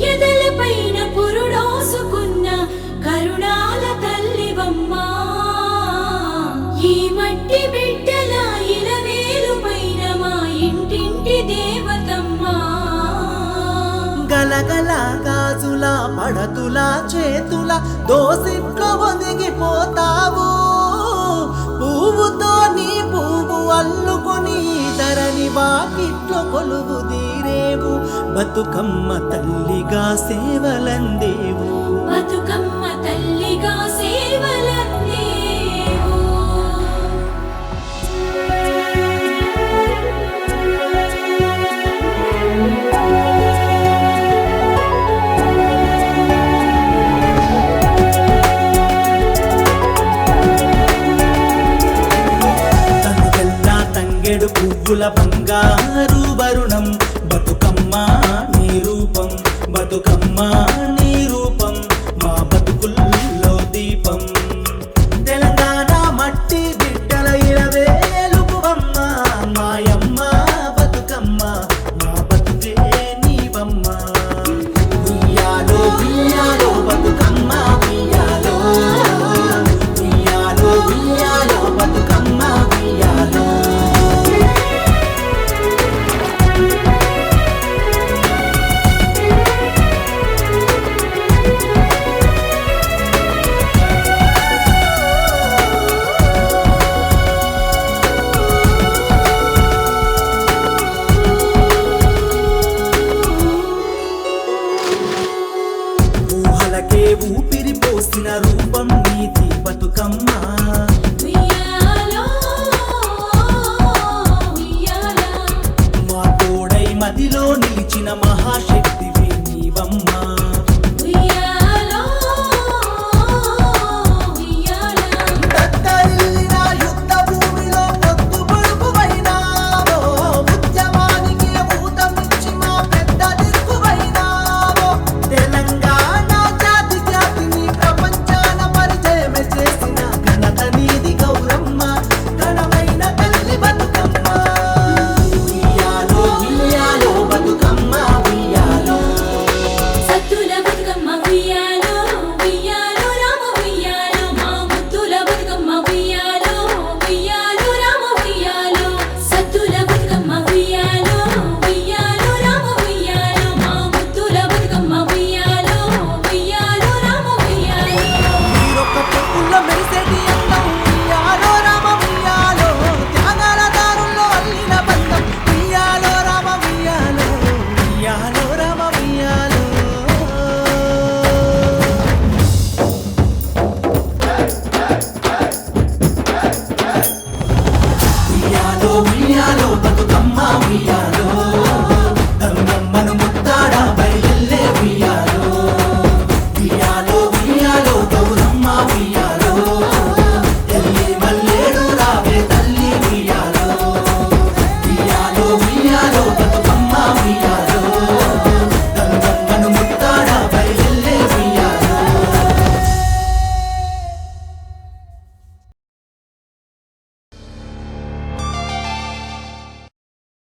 ఎదలపైన పురుడోసుకున్న కరుణాల తల్లివమ్మా ఈ మట్టి బిడ్డల ఇలవేలు పైన మా ఇంటింటి దేవతమ్మా గలగల గాజుల పడతుల చేతుల దోసిట్లో ఒదిగిపోతావు పువ్వుతో నీ పువ్వు అల్లుకొని ధరని వాకిట్లో కొలువు తీరేవు బతుకమ్మ తల్లిగా సేవలందేవు బతుకమ్మ తల్లిగా సేవలందేవు తనుగల్లా తంగెడు పువ్వుల బంగారు వరుణం బతుకమ్మ నీ రూపం బతుకమ్మ నీ రూపం మా బతుకుల్లో దీపం తెలంగాణ మట్టి బిడ్డల ఇరవేలుపువమ్మ మాయమ్మ బతుకమ్మ మా బతుకే నీవమ్మ ఉయ్యాలో ఉయ్యాలో బతుకమ్మ ఉయ్యాలో ఉయ్యాలో ఉయ్యాలో బతుకమ్మ ఉయ్యాలో ఊహలకే ఊపిరి పోసిన రూపం నీతి బతుకమ్మ ఉయ్యాలో ఉయ్యాలా మా తోడై మదిలో నిలిచిన మహాశక్తివి నీవమ్మా ఉయ్యాలో ఉయ్యాలా దత్తరిల్లిన యుద్ధ భూమిలో పొత్తు పొడుపువైనావో ఉద్యమానికి ఊతమిచ్చి మా పెద్ద దిక్కువైనావో తెలంగాణ జాతి జాతిని ప్రపంచాన పరిచయం చేసిన ఘనత నీది గౌరమ్మ ఘనమైన తల్లి బతుకమ్మ ఉయ్యాలో ఉయ్యాలో బతుకమ్మ ఉయ్యాలో సత్తుల బతుకమ్మ ఉయ్యాలో ఉయ్యాలో రామ ఉయ్యాలో మా ముత్తుల బతుకమ్మ ఉయ్యాలో ఉయ్యాలో రామ ఉయ్యాలో సత్తుల బతుకమ్మ ఉయ్యాలో ఉయ్యాలో రామ ఉయ్యాలో మా ముత్తుల బతుకమ్మ ఉయ్యాలో ఉయ్యాలో రామ ఉయ్యాలో మీరొక్క పొక్కుల్లో మెరిసేటి అందం ఉయ్యాలో రామ ఉయ్యాలో త్యాగాల దారుల్లో అల్లిన బంధం ఉయ్యాలో రామ ఉయ్యాలో ఉయ్యాలో రామ ఉయ్యాలో ఉయ్యాలో ఉయ్యాలో బతుకమ్మ ఉయ్యాలో